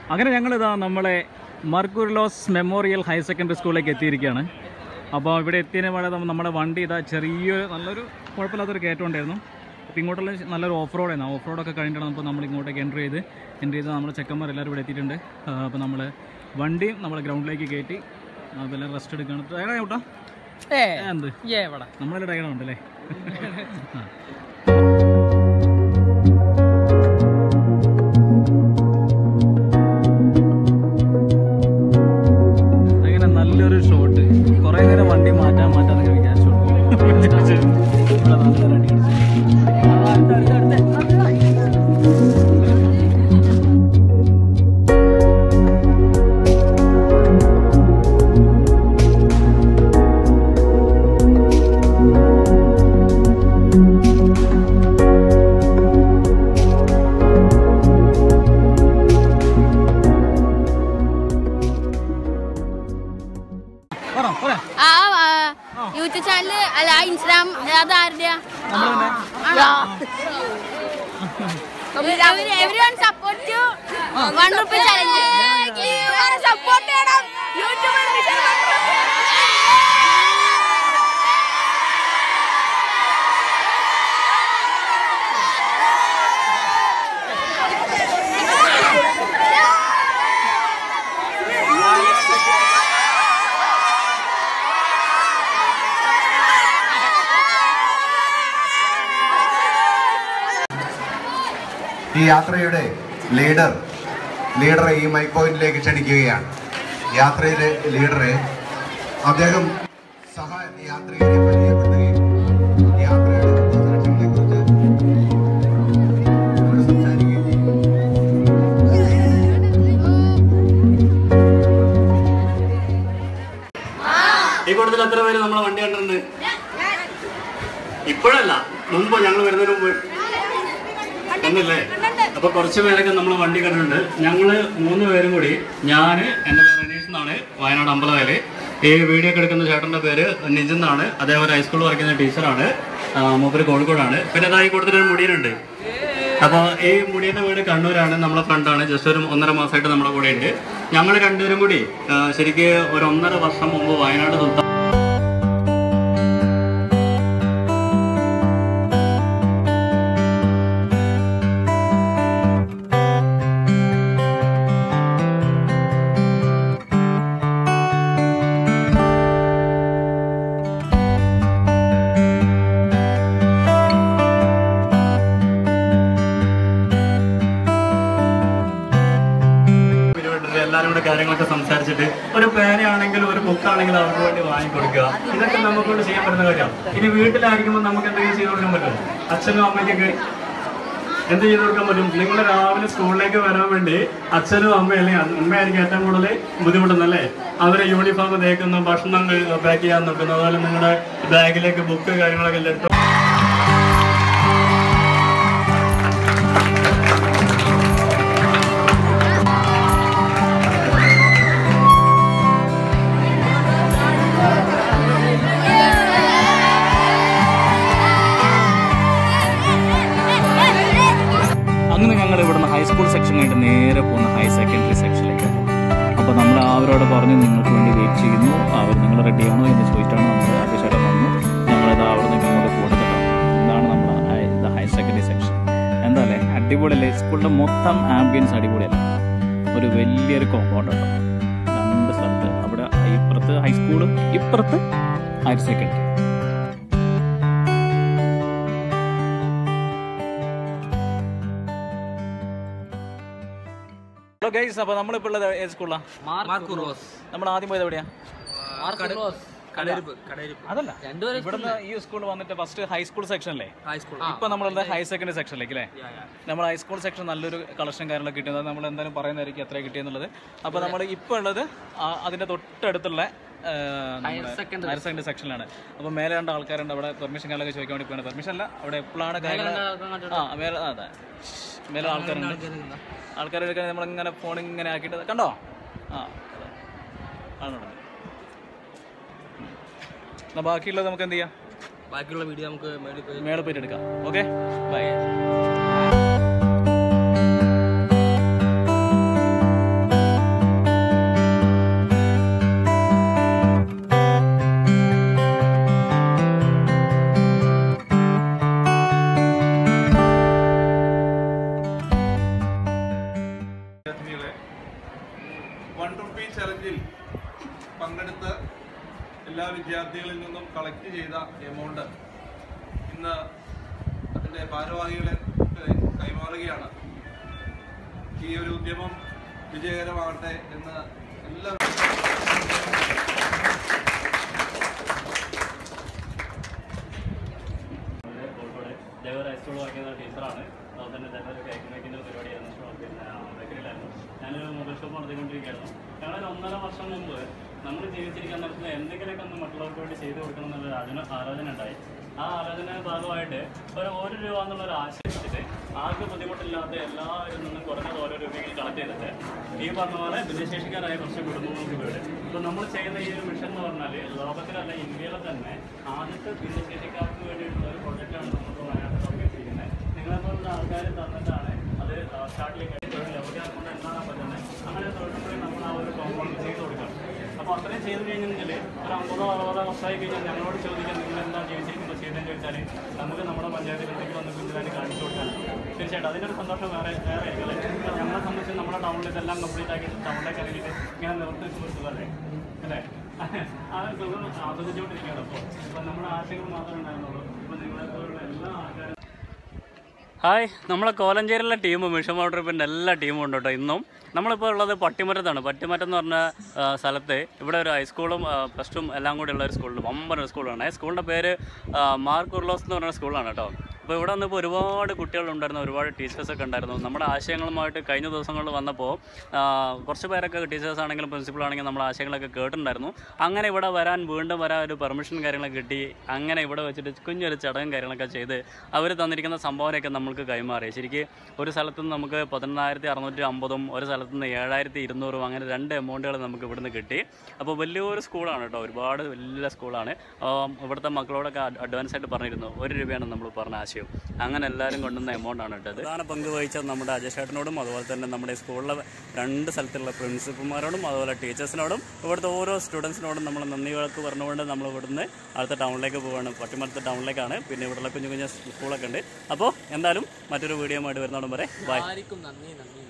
അങ്ങനെ ഞങ്ങളിതാ നമ്മളെ മർക്കുർലോസ് മെമ്മോറിയൽ ഹയർ സെക്കൻഡറി സ്കൂളിലേക്ക് എത്തിയിരിക്കുകയാണ് അപ്പോൾ ഇവിടെ എത്തിയതിന് പാടെ നമ്മ- നമ്മുടെ വണ്ടി ഇതാ ചെറിയൊരു നല്ലൊരു കുഴപ്പമില്ലാത്തൊരു കയറ്റം ഉണ്ടായിരുന്നു അപ്പോൾ ഇങ്ങോട്ടുള്ള നല്ലൊരു ഓഫ് റോഡായിരുന്നു ഓഫ് റോഡൊക്കെ കഴിഞ്ഞിട്ടാണ് അപ്പോൾ നമ്മൾ ഇങ്ങോട്ടേക്ക് എൻ്റർ ചെയ്ത് എൻ്റർ ചെയ്ത് നമ്മുടെ ചെക്കന്മാർ എല്ലാവരും ഇവിടെ എത്തിയിട്ടുണ്ട് അപ്പോൾ നമ്മൾ വണ്ടിയും നമ്മൾ ഗ്രൗണ്ടിലേക്ക് കയറ്റി അപ്പോൾ എല്ലാം റെസ്റ്റ് എടുക്കുകയാണ് ടയർഡായി കൂട്ടാ ഏ എന്ത് എവിടെ നമ്മളെല്ലാം ടയർഡ് ഉണ്ടല്ലേ ആ അങ്ങനെ നല്ലൊരു ഷോട്ട് കുറേ നേരം വണ്ടി മാറ്റാൻ മാറ്റാന്നൊക്കെ വിചാരിച്ചു ഇവിടെ നല്ലൊരു അടി അടിച്ചു. പറ, പറ. ആ യൂട്യൂബ് ചാനല് അല്ല ഇൻസ്റ്റാഗ്രാം അത് ആരുടെയാ every one support to one rupee challenge support ചെയ്യണം യൂട്യൂബ് ഈ യാത്രയുടെ ലീഡർ ലീഡറെ ഈ മൈക്ക് പോയിന്റിലേക്ക് ക്ഷണിക്കുകയാണ് യാത്രയിലെ ലീഡറെ അദ്ദേഹം സഹ യാത്രികരെ പരിചയപ്പെടുത്തുകയും യാത്രയുടെ സുരക്ഷകളെ കുറിച്ച് സംസാരിക്കുകയും ചെയ്യും ഈ കൂട്ടത്തിൽ എത്ര പേര് നമ്മളെ വണ്ടി കണ്ടിട്ടുണ്ട് ഇപ്പോഴല്ല മുമ്പ് ഞങ്ങൾ വരുന്നതിന് മുമ്പ് കണ്ടില്ലേ അപ്പൊ കുറച്ച് പേരൊക്കെ നമ്മൾ വണ്ടി കണ്ടിട്ടുണ്ട് ഞങ്ങള് മൂന്ന് പേരും കൂടി ഞാൻ എൻ്റെ പേര് രനീഷ് എന്നാണ് വയനാട് അമ്പലവയല് ഈ വീഡിയോ ഒക്കെ എടുക്കുന്ന ചേട്ടൻ്റെ പേര് നിജിൻ എന്നാണ് അതേപോലെ ഹൈസ്കൂളിൽ വർക്കുന്ന ടീച്ചറാണ് ആ, മൂപ്പര് കോഴിക്കോടാണ് പിന്നെ അതാ ഈ കൂട്ടത്തിൽ ഒരു മുടിയനുണ്ട് അപ്പോൾ ഈ മുടിയൻ്റെ വീട് കണ്ണൂരാണ് നമ്മളെ ഫ്രണ്ടാണ് ജസ്റ്റ് ഒരു ഒന്നര മാസമായിട്ട് നമ്മുടെ കൂടെ ഉണ്ട് ഞങ്ങൾ രണ്ടുപേരും കൂടി ആ, ശരിക്ക് ഒരു ഒന്നര വർഷം മുമ്പ് വയനാട് സുൽത്താൻ പിരിവിട്ടിട്ട് എല്ലാവരും കൂടെ കാര്യങ്ങളൊക്കെ സംസാരിച്ചിട്ട് ഒരു പേനയാണെങ്കിലും ഒരു ബുക്കാണെങ്കിലും അവർക്ക് വേണ്ടി വാങ്ങിക്കൊടുക്കുക ഇതൊക്കെ നമുക്ക് കൊണ്ട് ചെയ്യാൻ പറ്റുന്ന കാര്യമാണ് ഇനി വീട്ടിലായിരിക്കുമ്പോൾ നമുക്ക് എന്തെങ്കിലും ചെയ്ത് കൊടുക്കാൻ പറ്റും അച്ഛനും അമ്മയ്ക്കൊക്കെ എന്ത് ചെയ്ത് കൊടുക്കാൻ പറ്റും നിങ്ങൾ രാവിലെ സ്കൂളിലേക്ക് വരാൻ വേണ്ടി അച്ഛനും അമ്മയും അല്ലെങ്കിൽ അമ്മയായിരിക്കും ഏറ്റവും കൂടുതൽ ബുദ്ധിമുട്ടുന്നല്ലേ അവരെ യൂണിഫോം തേക്കുന്നു ഭക്ഷണം പാക്ക് ചെയ്യാൻ നോക്കുന്നു അതുപോലെ നിങ്ങളുടെ ബാഗിലേക്ക് ബുക്ക് കാര്യങ്ങളൊക്കെ എല്ലാം ഇട്ടു അങ്ങനെ ഞങ്ങൾ ഇവിടുന്ന് ഹൈസ്കൂൾ സെക്ഷൻ കഴിഞ്ഞിട്ട് നേരെ പോകുന്ന ഹയർ സെക്കൻഡറി സെക്ഷനിലേക്ക് അപ്പോൾ നമ്മൾ അവരോട് പറഞ്ഞു നിങ്ങൾക്ക് വേണ്ടി വെയിറ്റ് ചെയ്യുന്നു അവർ നിങ്ങൾ റെഡിയാണോ എന്ന് ചോദിച്ചിട്ടാണ് നമ്മൾ അതിശയം വന്നു ഞങ്ങളിത് അവിടെ നിന്ന് ഇങ്ങോട്ട് പോകുന്നത് ഇതാണ് നമ്മുടെ ഇത് ഹയർ സെക്കൻഡറി സെക്ഷൻ എന്താ അല്ലേ അടിപൊളിയല്ലേ സ്കൂളിൻ്റെ മൊത്തം ആംബിയൻസ് അടിപൊളിയല്ലേ ഒരു വലിയൊരു കോമ്പൗണ്ട് ഉണ്ടോ രണ്ട് സ്ഥലത്ത് അവിടെ ഇപ്പുറത്ത് ഹൈസ്കൂളും ഇപ്പുറത്ത് ഹയർ സെക്കൻഡറി ഹലോ ഗൈസ് അപ്പോൾ നമ്മളിപ്പോൾ ഉള്ളത് ഏത് സ്കൂളാണ് നമ്മൾ ആദ്യം പോയത് എവിടെയാ അതല്ല ഇവിടുന്ന് ഈ സ്കൂൾ വന്നിട്ട് ഫസ്റ്റ് ഹൈസ്കൂൾ സെക്ഷൻ അല്ലേ ഇപ്പൊ നമ്മളുള്ളത് ഹയർ സെക്കൻഡറി സെക്ഷനിലേക്ക് അല്ലേ നമ്മൾ ഹൈസ്കൂൾ സെക്ഷൻ നല്ലൊരു കളക്ഷൻ കാര്യങ്ങളൊക്കെ കിട്ടിയത് നമ്മൾ എന്തായാലും പറയുന്നതായിരിക്കും എത്ര കിട്ടിയെന്നുള്ളത് അപ്പൊ നമ്മൾ ഇപ്പൊ ഉള്ളത് ആ- അതിന്റെ തൊട്ടടുത്തുള്ള ഹയർ സെക്കൻഡറി സെക്ഷനിലാണ് അപ്പൊ മേലെ രണ്ട് ആൾക്കാരുണ്ട് അവിടെ പെർമിഷൻ കാര്യങ്ങളൊക്കെ ചോദിക്കാൻ വേണ്ടി പോയാണ് പെർമിഷൻ അല്ല അവിടെ എപ്പോഴാണ് കാര്യങ്ങൾ ആ മേലെ ആ, അതെ മേലെ ആൾക്കാരുണ്ട് ആൾക്കാരൊക്കെ നമ്മളിങ്ങനെ ഫോൺ ഇങ്ങനെ ആക്കിയിട്ട് കണ്ടോ ആ അതെ. ആളുണ്ട് എന്നാ ബാക്കിയുള്ളത് നമുക്ക് എന്ത് ചെയ്യാം ബാക്കിയുള്ള വീഡിയോ നമുക്ക് മേളിൽ പോയി മേളിൽ പോയിട്ട് എടുക്കാം ഓക്കെ ബൈ വിദ്യാർത്ഥിനികളെ വൺ റുപ്പി ചലഞ്ചിൽ പങ്കെടുത്ത് എല്ലാ വിദ്യാർത്ഥികളിൽ നിന്നും കളക്ട് ചെയ്ത എമൗണ്ട് ഇന്ന് അതിൻ്റെ ഭാരവാഹികളെ കൈമാറുകയാണ് ഈ ഒരു ഉദ്യമം വിജയകരമാകട്ടെ എന്ന് എല്ലാ കോഴിക്കോട് ദേവർ ഹൈസ്കൂൾ വായിക്കുന്ന ടീച്ചറാണ് അതുപോലെ തന്നെ ദേവർ കേക്ക് മേക്കിൻ്റെ പരിപാടിയായിരുന്നു പിന്നെ ബേക്കറിയിലായിരുന്നു ഞാനൊരു മൊബൈൽ ഷോപ്പ് നടത്തിക്കൊണ്ടിരിക്കുകയായിരുന്നു ഞങ്ങൾ ഒന്നര വർഷം മുമ്പ് നമ്മൾ ജീവിച്ചിരിക്കാൻ നമുക്ക് എന്തെങ്കിലുമൊക്കെ ഒന്ന് മറ്റുള്ളവർക്ക് വേണ്ടി ചെയ്തു കൊടുക്കണം എന്നുള്ളൊരു ആലോചന ആലോചന ഉണ്ടായി ആ ആലോചന ഭാഗമായിട്ട് ഒരു ഒരു രൂപ എന്നുള്ളൊരു ആശയം വെച്ചിട്ട് ആർക്കും ബുദ്ധിമുട്ടില്ലാത്ത എല്ലാവരിൽ നിന്നും കുറഞ്ഞത് ഓരോ രൂപയെങ്കിലും കളക്ട് ചെയ്തിട്ട് ഈ പറഞ്ഞ പോലെ ഭിന്നശേഷിക്കാരായ കുറച്ച് കുടുംബങ്ങൾക്ക് വീട് ഇപ്പോൾ നമ്മൾ ചെയ്യുന്ന ഈ ഒരു മിഷൻ എന്ന് പറഞ്ഞാൽ ലോകത്തിലല്ല ഇന്ത്യയിലെ തന്നെ ആദ്യത്തെ ഭിന്നശേഷിക്കാർക്ക് വേണ്ടിയിട്ടുള്ള ഒരു പ്രൊജക്റ്റാണ് നമുക്ക് വയനാട്ടിൽ തുടങ്ങിയിരിക്കുന്നത് നിങ്ങളെപ്പോലുള്ള ആൾക്കാർ തന്നിട്ടാണ് അത് സ്റ്റാർട്ടിലേക്ക് തൊഴിൽ ലഭ്യമാക്കുന്നത് എന്താണ് പറ്റുന്നത് അങ്ങനെ തൊഴിൽ നമ്മൾ ആ ഒരു കോമ്പൗണ്ട് ചെയ്ത് കൊടുക്കണം അപ്പോൾ അത്രയും ചെയ്ത് കഴിഞ്ഞെങ്കിൽ ഒരു അമ്പതോ അറുപതോ വർഷമായി കഴിഞ്ഞാൽ ഞങ്ങളോട് ചോദിക്കാൻ നിങ്ങൾ എന്താ ജീവിച്ചിരിക്കുന്നത് ചെയ്തതെന്ന് ചോദിച്ചാൽ നമുക്ക് നമ്മുടെ പഞ്ചായത്തിൽ എന്തെങ്കിലും ഒന്ന് കുഞ്ഞിതായിട്ട് കാണിച്ചു കൊടുക്കാൻ തീർച്ചയായിട്ടും അതിൻ്റെ ഒരു സന്തോഷം വേറെ വേറെ ആയിരിക്കും അല്ലേ ഇപ്പം ഞങ്ങളെ സംബന്ധിച്ച് നമ്മുടെ ടൗണിൽ ഇതെല്ലാം കംപ്ലീറ്റ് ആക്കിയിട്ട് ടൗണിലേക്ക് ഇറങ്ങിയിട്ട് ഇങ്ങനെ നിവർത്തിച്ച് കൊടുത്തതല്ലേ അല്ലേ ആ ഒരു സുഖം ആസ്വദിച്ചുകൊണ്ടിരിക്കുകയാണ് അപ്പോൾ ഇപ്പം നമ്മുടെ ആശയങ്ങൾ മാത്രമേ ഉണ്ടായിരുന്നുള്ളൂ ഇപ്പം നിങ്ങളെപ്പോലുള്ള എല്ലാ ആൾക്കാരും ഹായ് നമ്മളെ കോലഞ്ചേരിയിലെ ടീം മിഷൻ മോട്ടോറിപ്പിൻ്റെ എല്ലാ ടീമും ഉണ്ട് കേട്ടോ ഇന്നും നമ്മളിപ്പോൾ ഉള്ളത് പട്ടിമരത്താണ് പട്ടിമരം എന്ന് പറഞ്ഞ ആ, സ്ഥലത്ത് ഇവിടെ ഒരു ഹൈസ്കൂളും പ്ലസ് ടും എല്ലാം കൂടി ഉള്ള ഒരു സ്കൂളുണ്ട് വമ്പൻ ഒരു സ്കൂളാണ് സ്കൂളിൻ്റെ പേര് ആ, മാർക്ക് ഉർലോസ് എന്ന് പറഞ്ഞ സ്കൂളാണ് കേട്ടോ അപ്പോൾ ഇവിടെ വന്നപ്പോൾ ഒരുപാട് കുട്ടികളുണ്ടായിരുന്നു ഒരുപാട് ടീച്ചേഴ്സൊക്കെ ഉണ്ടായിരുന്നു നമ്മുടെ ആശയങ്ങളുമായിട്ട് കഴിഞ്ഞ ദിവസങ്ങളിൽ വന്നപ്പോൾ ആ, കുറച്ച് പേരൊക്കെ ടീച്ചേഴ്സ് ആണെങ്കിലും പ്രിൻസിപ്പൾ ആണെങ്കിലും നമ്മുടെ ആശയങ്ങളൊക്കെ കേട്ടിട്ടുണ്ടായിരുന്നു അങ്ങനെ ഇവിടെ വരാൻ വീണ്ടും വരാൻ ഒരു പെർമിഷൻ കാര്യങ്ങളൊക്കെ കിട്ടി അങ്ങനെ ഇവിടെ വെച്ചിട്ട് കുഞ്ഞൊരു ചടങ്ങും കാര്യങ്ങളൊക്കെ ചെയ്ത് അവർ തന്നിരിക്കുന്ന സംഭാവനയൊക്കെ നമ്മൾക്ക് കൈമാറി ശരിക്കും ഒരു സ്ഥലത്ത് നിന്ന് നമുക്ക് പതിനൊന്നായിരത്തി അറുന്നൂറ്റി അമ്പതും ഒരു സ്ഥലത്ത് നിന്ന് ഏഴായിരത്തി ഇരുന്നൂറും അങ്ങനെ രണ്ട് എമൗണ്ടുകൾ നമുക്ക് ഇവിടുന്ന് കിട്ടി അപ്പോൾ വലിയൊരു സ്കൂളാണ് കേട്ടോ ഒരുപാട് വലിയ സ്കൂളാണ് ആം, ഇവിടുത്തെ മക്കളോടൊക്കെ അഡ്- അഡ്വാൻസ് ആയിട്ട് പറഞ്ഞിരുന്നു ഒരു രൂപയാണ് നമ്മൾ പറഞ്ഞ ആശയം അങ്ങനെ എല്ലാവരും കൊണ്ടുവന്ന എമൗണ്ട് ആണ് കേട്ടത് പ്രധാന പങ്ക് വഹിച്ചത് നമ്മുടെ അജയ് അതുപോലെ തന്നെ നമ്മുടെ സ്കൂളിലെ രണ്ട് സ്ഥലത്തുള്ള പ്രിൻസിപ്പൽമാരോടും അതുപോലെ ടീച്ചേഴ്സിനോടും ഇവിടുത്തെ ഓരോ സ്റ്റുഡൻസിനോടും നമ്മൾ നന്ദി വാക്ക് പറഞ്ഞുകൊണ്ട് നമ്മൾ ഇവിടുന്ന് അടുത്ത ടൗണിലേക്ക് പോവുകയാണ് പട്ടിമരത്തെ ടൗണിലേക്കാണ് പിന്നെ ഇവിടെയുള്ള കുഞ്ഞു കുഞ്ഞു സ്കൂളൊക്കെ ഉണ്ട് അപ്പോൾ എന്തായാലും മറ്റൊരു വീഡിയോ ആയിട്ട് വരുന്നോടും വരെ ബൈ ആർക്കും നന്ദി നന്ദി